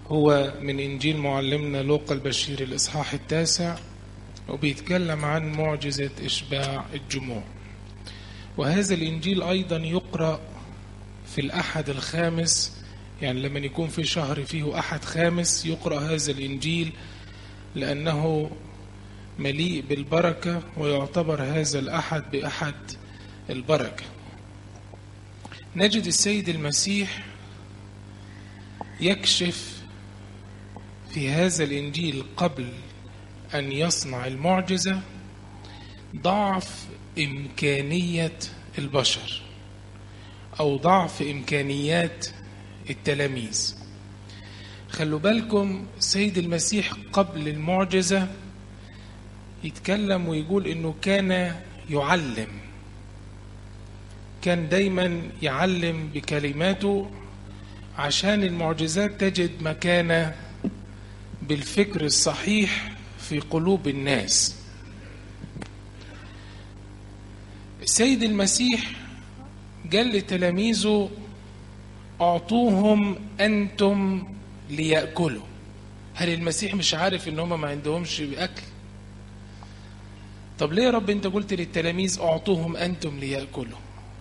هو من إنجيل معلمنا لوقا البشير الإصحاح التاسع وبيتكلم عن معجزة إشباع الجموع وهذا الإنجيل أيضا يقرأ في الأحد الخامس يعني لما يكون في شهر فيه أحد خامس يقرأ هذا الإنجيل لأنه مليء بالبركة ويعتبر هذا الأحد بأحد البركة نجد السيد المسيح يكشف في هذا الإنجيل قبل أن يصنع المعجزة ضعف إمكانية البشر أو ضعف إمكانيات التلاميذ خلوا بالكم سيد المسيح قبل المعجزة يتكلم ويقول إنه كان يعلم كان دايما يعلم بكلماته عشان المعجزات تجد مكانة بالفكر الصحيح في قلوب الناس السيد المسيح قال لتلاميذه اعطوهم انتم ليأكلوا هل المسيح مش عارف ان هم ما عندهمش اكل طب ليه يا رب انت قلت للتلاميذ اعطوهم انتم ليأكلوا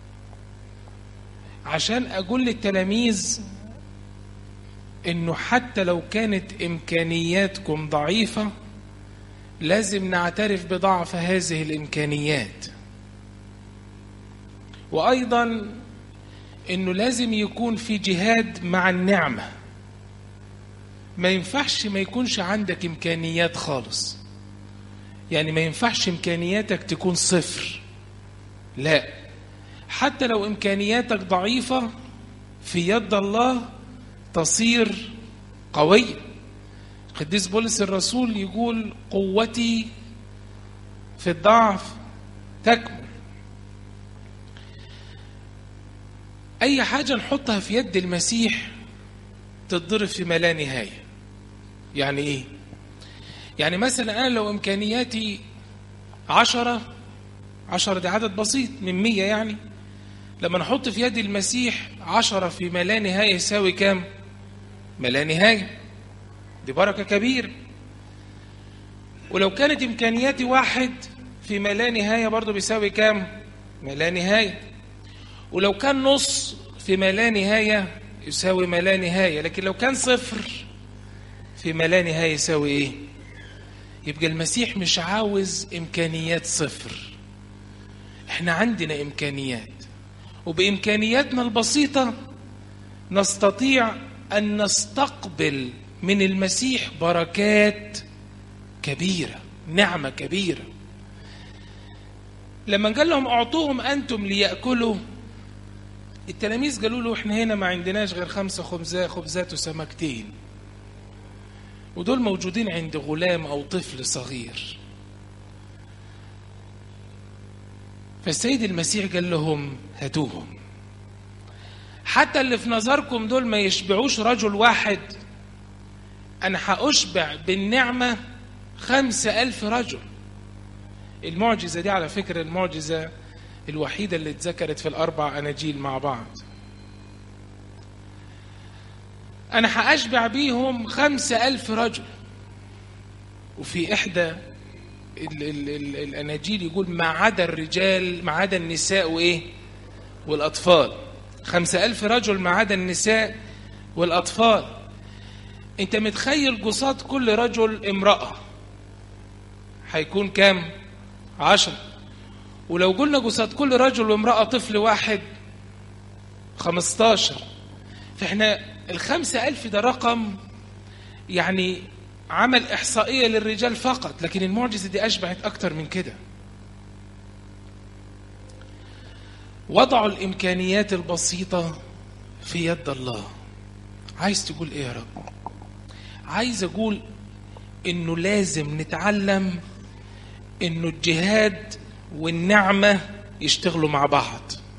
عشان اقول للتلاميذ انه حتى لو كانت امكانياتكم ضعيفه لازم نعترف بضعف هذه الامكانيات وايضا انه لازم يكون في جهاد مع النعمه ما ينفعش ما يكونش عندك امكانيات خالص يعني ما ينفعش امكانياتك تكون صفر لا حتى لو امكانياتك ضعيفه في يد الله تصير قويه قديس بولس الرسول يقول قوتي في الضعف تكمل اي حاجه نحطها في يد المسيح تتضرب في ما لا نهايه يعني ايه يعني مثلا انا لو امكانياتي عشرة عشرة ده عدد بسيط من مية يعني لما نحط في يد المسيح عشرة في ما لا نهاية يساوي كام ما لا نهاية دي بركة كبيرة ولو كانت إمكانياتي واحد في ما لا نهاية برضه بيساوي كام ما لا نهاية ولو كان نص في ما لا نهاية يساوي ما لا نهاية لكن لو كان صفر في ما لا نهاية يساوي إيه يبقى المسيح مش عاوز إمكانيات صفر احنا عندنا إمكانيات وبإمكانياتنا البسيطة نستطيع أن نستقبل من المسيح بركات كبيرة نعمة كبيرة لما قال لهم أعطوهم أنتم ليأكلوا التلاميذ قالوا له احنا هنا ما عندناش غير خمسة خبزات خبزات وسمكتين ودول موجودين عند غلام أو طفل صغير فالسيد المسيح قال لهم هاتوهم حتى اللي في نظركم دول ما يشبعوش رجل واحد أنا هأشبع بالنعمة خمسة ألف رجل المعجزة دي على فكرة المعجزة الوحيدة اللي اتذكرت في الأربع أناجيل مع بعض أنا هأشبع بيهم خمسة ألف رجل وفي إحدى ال ال ال الأناجيل يقول ما عدا الرجال ما عدا النساء وإيه والأطفال خمسة ألف رجل ما عدا النساء والأطفال أنت متخيل جساد كل رجل امرأة هيكون كام عشر ولو قلنا جساد كل رجل وامرأة طفل واحد خمستاشر فاحنا الخمسة ألف ده رقم يعني عمل إحصائية للرجال فقط لكن المعجزة دي أشبعت أكتر من كده وضعوا الإمكانيات البسيطة في يد الله عايز تقول إيه يا رب عايز أقول إنه لازم نتعلم إنه الجهاد والنعمة يشتغلوا مع بعض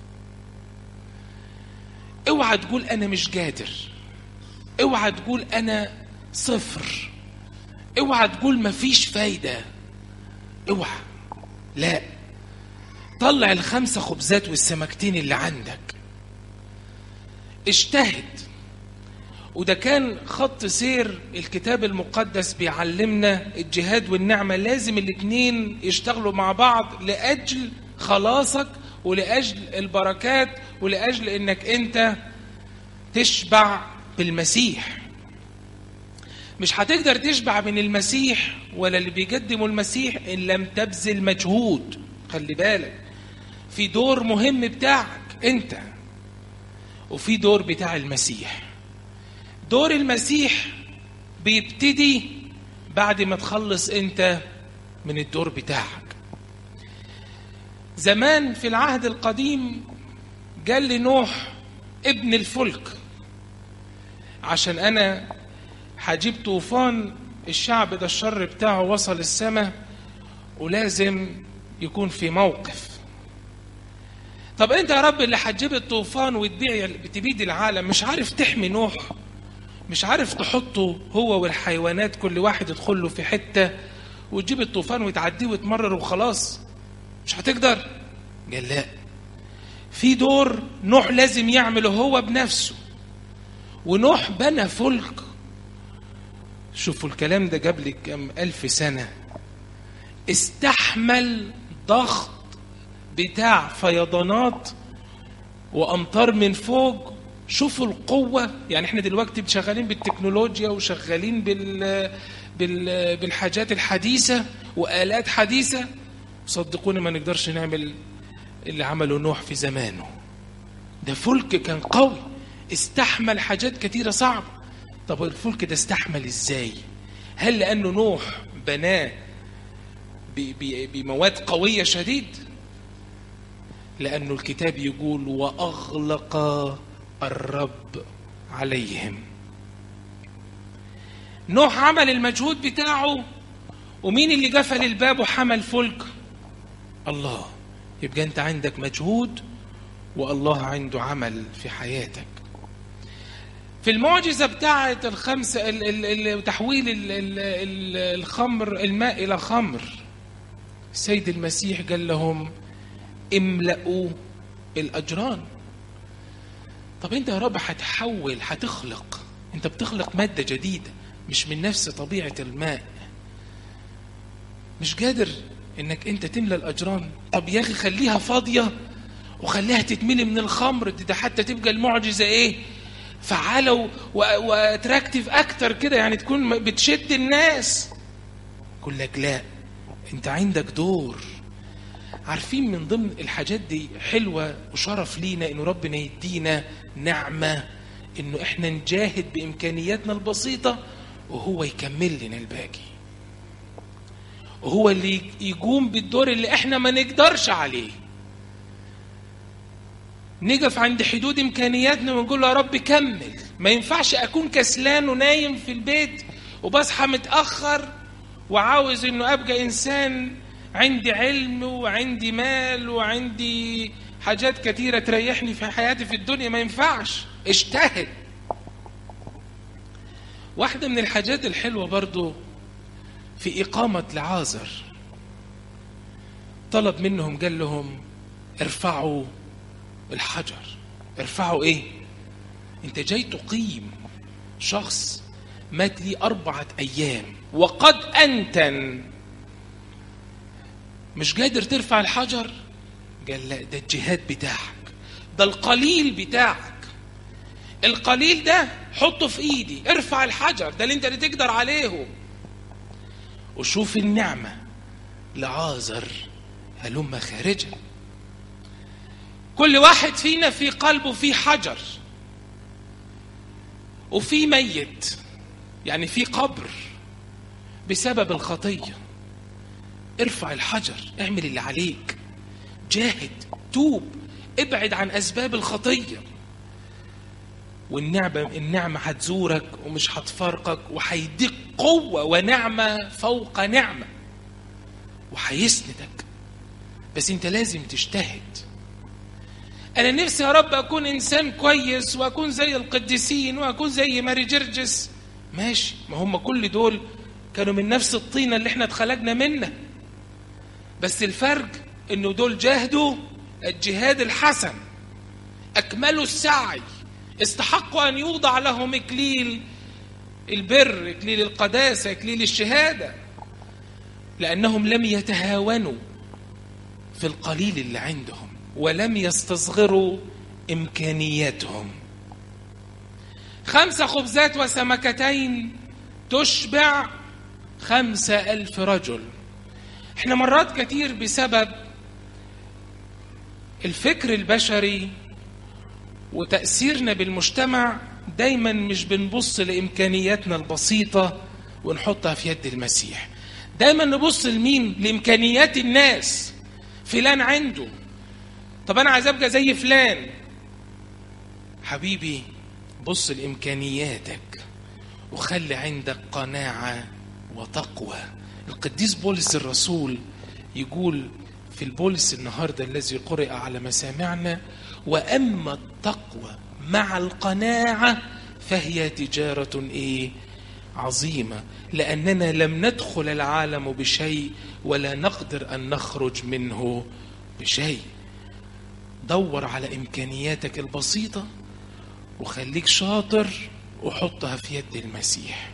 اوعى تقول أنا مش قادر اوعى تقول أنا صفر اوعى تقول مفيش فايدة اوعى لا طلع الخمسة خبزات والسمكتين اللي عندك اجتهد وده كان خط سير الكتاب المقدس بيعلمنا الجهاد والنعمة لازم الاتنين يشتغلوا مع بعض لأجل خلاصك ولأجل البركات ولأجل انك انت تشبع بالمسيح مش هتقدر تشبع من المسيح ولا اللي بيقدمه المسيح ان لم تبذل مجهود خلي بالك في دور مهم بتاعك انت وفي دور بتاع المسيح دور المسيح بيبتدي بعد ما تخلص انت من الدور بتاعك زمان في العهد القديم قال لي نوح ابن الفلك عشان انا هجيب طوفان الشعب ده الشر بتاعه وصل السماء ولازم يكون في موقف طب انت يا رب اللي هتجيب الطوفان وتبيع تبيد العالم مش عارف تحمي نوح مش عارف تحطه هو والحيوانات كل واحد يدخل له في حته وتجيب الطوفان وتعديه وتمرر وخلاص مش هتقدر قال لا في دور نوح لازم يعمله هو بنفسه ونوح بنى فلك شوفوا الكلام ده قبل كم ألف سنة استحمل ضغط بتاع فيضانات وأمطار من فوق شوفوا القوة يعني احنا دلوقتي شغالين بالتكنولوجيا وشغالين بال بال بالحاجات الحديثة وآلات حديثة صدقوني ما نقدرش نعمل اللي عمله نوح في زمانه ده فلك كان قوي استحمل حاجات كتيرة صعبة طب الفلك ده استحمل ازاي هل لأنه نوح بناه بمواد قوية شديد لأنه الكتاب يقول وأغلق الرب عليهم نوح عمل المجهود بتاعه ومين اللي قفل الباب وحمل فلك الله يبقى انت عندك مجهود والله عنده عمل في حياتك في المعجزة بتاعة الخمسة ال ال تحويل ال ال الخمر الماء إلى خمر السيد المسيح قال لهم املأوا الأجران طب انت يا رب هتحول هتخلق انت بتخلق مادة جديدة مش من نفس طبيعة الماء مش قادر انك انت تملى الاجران طب يا اخي خليها فاضية وخليها تتملي من الخمر ده حتى تبقى المعجزة ايه فعالة واتراكتيف اكتر كده يعني تكون بتشد الناس يقول لك لا انت عندك دور عارفين من ضمن الحاجات دي حلوة وشرف لينا انه ربنا يدينا نعمة انه احنا نجاهد بامكانياتنا البسيطة وهو يكمل لنا الباقي وهو اللي يقوم بالدور اللي احنا ما نقدرش عليه نقف عند حدود امكانياتنا ونقول له يا رب كمل ما ينفعش اكون كسلان ونايم في البيت وبصحى متاخر وعاوز انه ابقى انسان عندي علم وعندي مال وعندي حاجات كتيرة تريحني في حياتي في الدنيا ما ينفعش اجتهد واحدة من الحاجات الحلوة برضو في إقامة لعازر طلب منهم قال لهم ارفعوا الحجر ارفعوا ايه انت جاي تقيم شخص مات لي أربعة أيام وقد أنتن مش قادر ترفع الحجر قال لا ده الجهاد بتاعك ده القليل بتاعك القليل ده حطه في ايدي ارفع الحجر ده اللي انت اللي تقدر عليه وشوف النعمة لعازر هلم خارجا كل واحد فينا في قلبه في حجر وفي ميت يعني في قبر بسبب الخطيه ارفع الحجر اعمل اللي عليك جاهد توب ابعد عن اسباب الخطيه والنعمه النعمه هتزورك ومش هتفارقك وهيديك قوه ونعمه فوق نعمه وهيسندك بس انت لازم تجتهد انا نفسي يا رب اكون انسان كويس واكون زي القديسين واكون زي ماري جرجس ماشي ما هم كل دول كانوا من نفس الطينه اللي احنا اتخلقنا منها بس الفرق انه دول جاهدوا الجهاد الحسن اكملوا السعي استحقوا أن يوضع لهم إكليل البر إكليل القداسة إكليل الشهادة لأنهم لم يتهاونوا في القليل اللي عندهم ولم يستصغروا إمكانياتهم خمسة خبزات وسمكتين تشبع خمسة ألف رجل احنا مرات كتير بسبب الفكر البشري وتأثيرنا بالمجتمع دايما مش بنبص لإمكانياتنا البسيطة ونحطها في يد المسيح دايما نبص لمين لإمكانيات الناس فلان عنده طب أنا عايز أبقى زي فلان حبيبي بص لإمكانياتك وخلي عندك قناعة وتقوى القديس بولس الرسول يقول في البولس النهاردة الذي قرئ على مسامعنا وأما التقوى مع القناعة فهي تجارة إيه عظيمة لأننا لم ندخل العالم بشيء ولا نقدر أن نخرج منه بشيء دور على إمكانياتك البسيطة وخليك شاطر وحطها في يد المسيح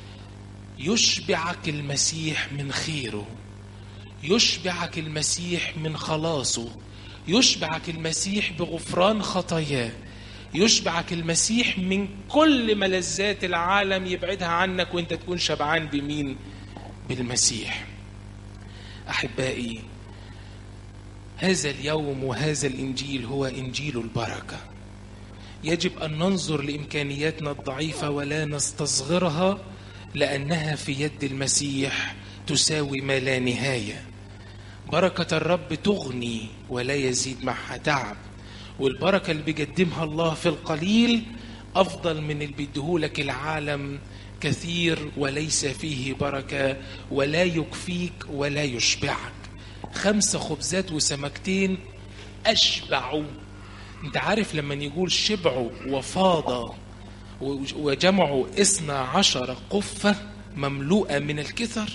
يشبعك المسيح من خيره يشبعك المسيح من خلاصه يشبعك المسيح بغفران خطاياه يشبعك المسيح من كل ملذات العالم يبعدها عنك وانت تكون شبعان بمين بالمسيح احبائي هذا اليوم وهذا الانجيل هو انجيل البركه يجب ان ننظر لامكانياتنا الضعيفه ولا نستصغرها لانها في يد المسيح تساوي ما لا نهايه بركه الرب تغني ولا يزيد معها تعب والبركه اللي بيقدمها الله في القليل افضل من اللي بيديهولك العالم كثير وليس فيه بركه ولا يكفيك ولا يشبعك خمسه خبزات وسمكتين اشبعوا انت عارف لما يقول شبعوا وفاض وجمعوا اثنى عشر قفة مملوءة من الكثر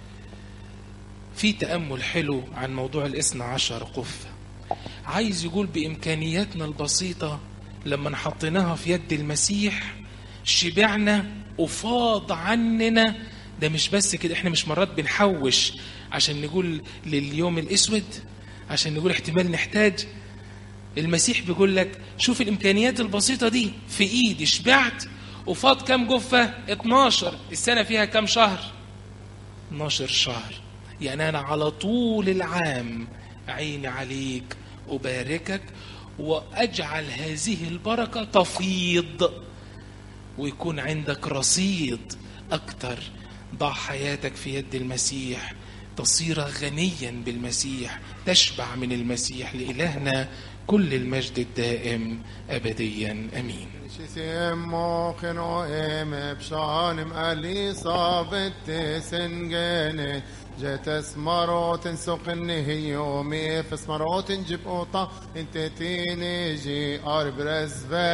في تأمل حلو عن موضوع الاثنى عشر قفة عايز يقول بإمكانياتنا البسيطة لما حطيناها في يد المسيح شبعنا وفاض عننا ده مش بس كده احنا مش مرات بنحوش عشان نقول لليوم الاسود عشان نقول احتمال نحتاج المسيح بيقول لك شوف الامكانيات البسيطه دي في ايدي شبعت وفاض كام جفه 12 السنه فيها كام شهر 12 شهر يعني انا على طول العام عيني عليك اباركك واجعل هذه البركه تفيض ويكون عندك رصيد اكتر ضع حياتك في يد المسيح تصير غنيا بالمسيح تشبع من المسيح لإلهنا كل المجد الدائم أبديا أمين شسيمو خنو ام بشانم ألي صابت سنجني جت اسمروت سوق النهيومي فاسمروت جيب قطة انت تيني جي اربرز